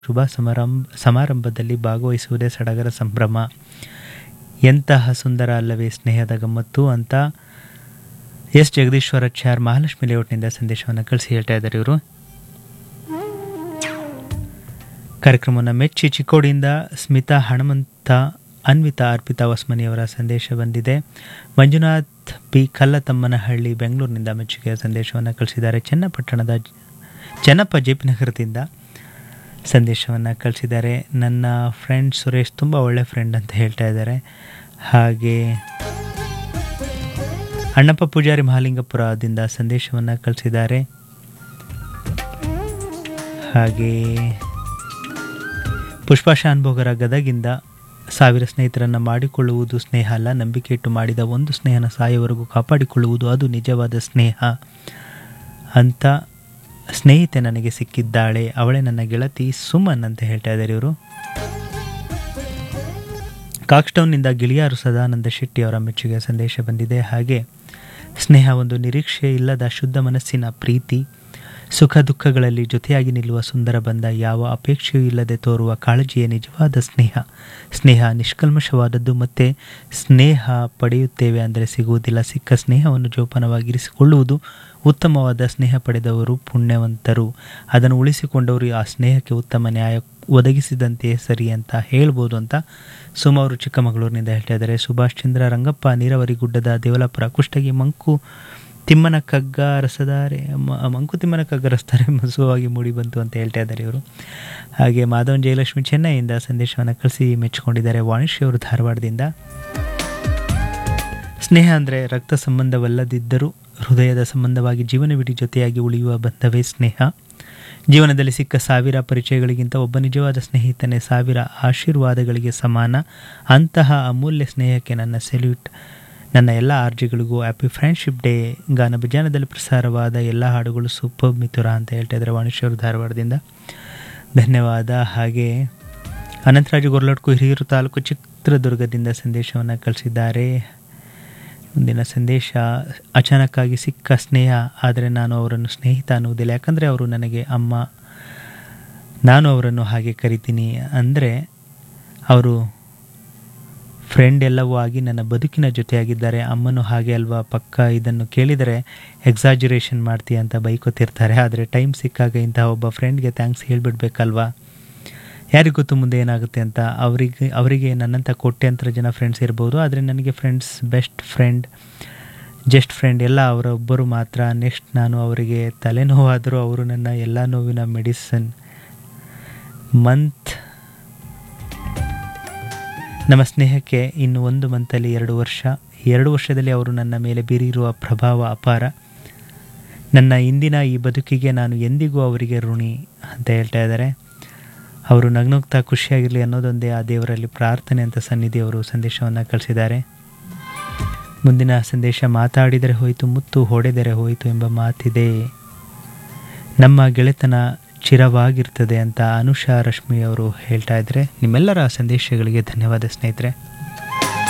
ಶುಭ ಸಮಾರಂಭ ಸಮಾರಂಭದಲ್ಲಿ ಭಾಗವಹಿಸುವುದೇ ಸಡಗರ ಸಂಭ್ರಮ ಎಂತಹ ಸುಂದರ ಅಲ್ಲವೇ ಸ್ನೇಹದ ಗಮ್ಮತ್ತು ಅಂತ ಎಸ್ ಜಗದೀಶ್ವರಾಚಾರ್ ಮಹಾಲಕ್ಷ್ಮಿ ಲೇಔಟ್ನಿಂದ ಸಂದೇಶವನ್ನು ಕಳಿಸಿ ಹೇಳ್ತಾ ಇದ್ದಾರೆ ಇವರು ಕಾರ್ಯಕ್ರಮವನ್ನು ಮೆಚ್ಚಿ ಚಿಕ್ಕೋಡಿಯಿಂದ ಸ್ಮಿತಾ ಹಣಮಂತ ಅನ್ವಿತಾ ಅರ್ಪಿತಾ ವಸ್ಮನಿಯವರ ಸಂದೇಶ ಬಂದಿದೆ ಮಂಜುನಾಥ್ ಪಿ ಕಲ್ಲತಮ್ಮನಹಳ್ಳಿ ಬೆಂಗಳೂರಿನಿಂದ ಮೆಚ್ಚುಗೆಯ ಸಂದೇಶವನ್ನು ಕಳಿಸಿದ್ದಾರೆ ಚನ್ನಪಟ್ಟಣದ ಚೆನ್ನಪ್ಪ ಜೆ ಪಿ ನಗರದಿಂದ ಸಂದೇಶವನ್ನು ಕಳಿಸಿದ್ದಾರೆ ನನ್ನ ಫ್ರೆಂಡ್ ಸುರೇಶ್ ತುಂಬ ಒಳ್ಳೆ ಫ್ರೆಂಡ್ ಅಂತ ಹೇಳ್ತಾ ಇದ್ದಾರೆ ಹಾಗೆ ಅಣ್ಣಪ್ಪ ಪೂಜಾರಿ ಮಹಾಲಿಂಗಪುರದಿಂದ ಸಂದೇಶವನ್ನು ಕಳಿಸಿದ್ದಾರೆ ಹಾಗೆ ಪುಷ್ಪಾ ಶಾನ್ಭೋಗರ ಗದಗಿಂದ ಸಾವಿರ ಸ್ನೇಹಿತರನ್ನು ಮಾಡಿಕೊಳ್ಳುವುದು ಸ್ನೇಹ ಅಲ್ಲ ನಂಬಿಕೆ ಇಟ್ಟು ಮಾಡಿದ ಒಂದು ಸ್ನೇಹನ ಸಾಯವರೆಗೂ ಕಾಪಾಡಿಕೊಳ್ಳುವುದು ಅದು ನಿಜವಾದ ಸ್ನೇಹ ಅಂತ ಸ್ನೇಹಿತೆ ನನಗೆ ಸಿಕ್ಕಿದ್ದಾಳೆ ಅವಳೇ ನನ್ನ ಗೆಳತಿ ಸುಮನ್ ಅಂತ ಹೇಳ್ತಾ ಇದ್ದಾರೆ ಇವರು ಕಾಕ್ಸ್ಟೌನ್ನಿಂದ ಗಿಳಿಯಾರು ಸದಾನಂದ ಶೆಟ್ಟಿ ಅವರ ಮೆಚ್ಚುಗೆ ಸಂದೇಶ ಬಂದಿದೆ ಹಾಗೆ ಸ್ನೇಹ ಒಂದು ನಿರೀಕ್ಷೆ ಇಲ್ಲದ ಶುದ್ಧ ಮನಸ್ಸಿನ ಪ್ರೀತಿ ಸುಖ ದುಃಖಗಳಲ್ಲಿ ಜೊತೆಯಾಗಿ ನಿಲ್ಲುವ ಸುಂದರ ಬಂಧ ಯಾವ ಅಪೇಕ್ಷೆಯೂ ಇಲ್ಲದೆ ತೋರುವ ಕಾಳಜಿಯೇ ನಿಜವಾದ ಸ್ನೇಹ ಸ್ನೇಹ ನಿಷ್ಕಲ್ಮಶವಾದದ್ದು ಮತ್ತು ಸ್ನೇಹ ಪಡೆಯುತ್ತೇವೆ ಅಂದರೆ ಸಿಗುವುದಿಲ್ಲ ಸಿಕ್ಕ ಸ್ನೇಹವನ್ನು ಜೋಪಾನವಾಗಿರಿಸಿಕೊಳ್ಳುವುದು ಉತ್ತಮವಾದ ಸ್ನೇಹ ಪಡೆದವರು ಪುಣ್ಯವಂತರು ಅದನ್ನು ಉಳಿಸಿಕೊಂಡವರು ಆ ಸ್ನೇಹಕ್ಕೆ ಉತ್ತಮ ನ್ಯಾಯ ಒದಗಿಸಿದಂತೆಯೇ ಸರಿ ಅಂತ ಹೇಳ್ಬೋದು ಅಂತ ಸುಮ ಅವರು ಚಿಕ್ಕಮಗಳೂರಿನಿಂದ ಹೇಳ್ತಾ ಇದ್ದಾರೆ ಸುಭಾಷ್ ಚಂದ್ರ ರಂಗಪ್ಪ ನೀರಾವರಿ ಗುಡ್ಡದ ದೇವಲಾಪುರ ಕುಷ್ಟಗಿ ಮಂಕು ತಿಮ್ಮನ ಕಗ್ಗ ರಸದಾರೆ ಮ- ಮಂಕು ತಿಮ್ಮನ ಕಗ್ಗ ರಸ್ತಾರೆ ಮಸುವಾಗಿ ಮೂಡಿ ಬಂತು ಅಂತ ಹೇಳ್ತಾ ಇದ್ದಾರೆ ಇವರು ಹಾಗೆ ಮಾಧವನ್ ಜಯಲಕ್ಷ್ಮಿ ಚೆನ್ನೈಯಿಂದ ಸಂದೇಶವನ್ನು ಕಳಿಸಿ ಮೆಚ್ಚಿಕೊಂಡಿದ್ದಾರೆ ವಾಣಿಶ್ಯ ಅವರು ಧಾರವಾಡದಿಂದ ಸ್ನೇಹ ಅಂದರೆ ರಕ್ತ ಸಂಬಂಧವಲ್ಲದಿದ್ದರೂ ಹೃದಯದ ಸಂಬಂಧವಾಗಿ ಜೀವನವಿಡೀ ಜೊತೆಯಾಗಿ ಉಳಿಯುವ ಬಂಧವೇ ಸ್ನೇಹ ಜೀವನದಲ್ಲಿ ಸಿಕ್ಕ ಸಾವಿರ ಪರಿಚಯಗಳಿಗಿಂತ ಒಬ್ಬ ನಿಜವಾದ ಸ್ನೇಹಿತನೇ ಸಾವಿರ ಆಶೀರ್ವಾದಗಳಿಗೆ ಸಮಾನ ಅಂತಹ ಅಮೂಲ್ಯ ಸ್ನೇಹಕ್ಕೆ ನನ್ನ ಸೆಲ್ಯೂಟ್ ನನ್ನ ಎಲ್ಲ ಆರ್ಜಿಗಳಿಗೂ ಹ್ಯಾಪಿ ಫ್ರೆಂಡ್ಶಿಪ್ ಡೇ ಗಾನ ಭಜಾನದಲ್ಲಿ ಪ್ರಸಾರವಾದ ಎಲ್ಲ ಹಾಡುಗಳು ಸೂಪರ್ ಮಿಥುರ ಅಂತ ಹೇಳ್ತಾ ಇದ್ದಾರೆ ವಾಣಿಶ್ವರು ಧಾರವಾಡದಿಂದ ಧನ್ಯವಾದ ಹಾಗೆ ಅನಂತರಾಜು ಗೊರ್ಲಡ್ಕು ಹಿರಿಯೂರು ತಾಲೂಕು ಚಿತ್ರದುರ್ಗದಿಂದ ಸಂದೇಶವನ್ನು ಕಳಿಸಿದ್ದಾರೆ ಮುಂದಿನ ಸಂದೇಶ ಅಚಾನಕ್ಕಾಗಿ ಸಿಕ್ಕ ಸ್ನೇಹ ಆದರೆ ನಾನು ಅವರನ್ನು ಸ್ನೇಹಿತ ಅನ್ನುವುದಿಲ್ಲ ಯಾಕಂದರೆ ಅವರು ನನಗೆ ಅಮ್ಮ ನಾನು ಅವರನ್ನು ಹಾಗೆ ಕರಿತೀನಿ ಅಂದರೆ ಅವರು ಫ್ರೆಂಡ್ ಎಲ್ಲವೂ ಆಗಿ ನನ್ನ ಬದುಕಿನ ಜೊತೆಯಾಗಿದ್ದಾರೆ ಅಮ್ಮನೂ ಹಾಗೆ ಅಲ್ವಾ ಪಕ್ಕ ಇದನ್ನು ಕೇಳಿದರೆ ಎಕ್ಸಾಜುರೇಷನ್ ಮಾಡ್ತೀಯ ಅಂತ ಬೈಕೋತಿರ್ತಾರೆ ಆದರೆ ಟೈಮ್ ಸಿಕ್ಕಾಗ ಇಂತಹ ಒಬ್ಬ ಫ್ರೆಂಡ್ಗೆ ಥ್ಯಾಂಕ್ಸ್ ಹೇಳಿಬಿಡ್ಬೇಕಲ್ವಾ ಯಾರಿಗೂ ಗೊತ್ತು ಮುಂದೆ ಏನಾಗುತ್ತೆ ಅಂತ ಅವರಿಗೆ ಅವರಿಗೆ ನನ್ನಂಥ ಕೋಟ್ಯಾಂತರ ಜನ ಫ್ರೆಂಡ್ಸ್ ಇರ್ಬೋದು ಆದರೆ ನನಗೆ friends best friend just friend ಎಲ್ಲ ಅವರೊಬ್ಬರು ಮಾತ್ರ ನೆಕ್ಸ್ಟ್ ನಾನು ಅವರಿಗೆ ತಲೆನೋವಾದರೂ ಅವರು ನನ್ನ ಎಲ್ಲ ನೋವಿನ ಮೆಡಿಸನ್ ಮಂತ್ ನಮ್ಮ ಸ್ನೇಹಕ್ಕೆ ಇನ್ನು ಒಂದು ಮಂತಲ್ಲಿ ಎರಡು ವರ್ಷ ಎರಡು ವರ್ಷದಲ್ಲಿ ಅವರು ನನ್ನ ಮೇಲೆ ಬೀರಿರುವ ಪ್ರಭಾವ ಅಪಾರ ನನ್ನ ಇಂದಿನ ಈ ಬದುಕಿಗೆ ನಾನು ಎಂದಿಗೂ ಅವರಿಗೆ ಋಣಿ ಅಂತ ಹೇಳ್ತಾ ಇದ್ದಾರೆ ಅವರು ನಗ್ನುಗ್ತಾ ಖುಷಿಯಾಗಿರಲಿ ಅನ್ನೋದೊಂದೇ ಆ ದೇವರಲ್ಲಿ ಪ್ರಾರ್ಥನೆ ಅಂತ ಸನ್ನಿಧಿ ಅವರು ಸಂದೇಶವನ್ನು ಕಳಿಸಿದ್ದಾರೆ ಮುಂದಿನ ಸಂದೇಶ ಮಾತಾಡಿದರೆ ಹೋಯಿತು ಮುತ್ತು ಹೊಡೆದರೆ ಹೋಯಿತು ಎಂಬ ಮಾತಿದೆ ನಮ್ಮ ಗೆಳೆತನ ಚಿರವಾಗಿರ್ತದೆ ಅಂತ ಅನುಷಾ ರಶ್ಮಿ ಅವರು ಹೇಳ್ತಾ ಇದ್ದಾರೆ ನಿಮ್ಮೆಲ್ಲರ ಸಂದೇಶಗಳಿಗೆ ಧನ್ಯವಾದ ಸ್ನೇಹಿತರೆ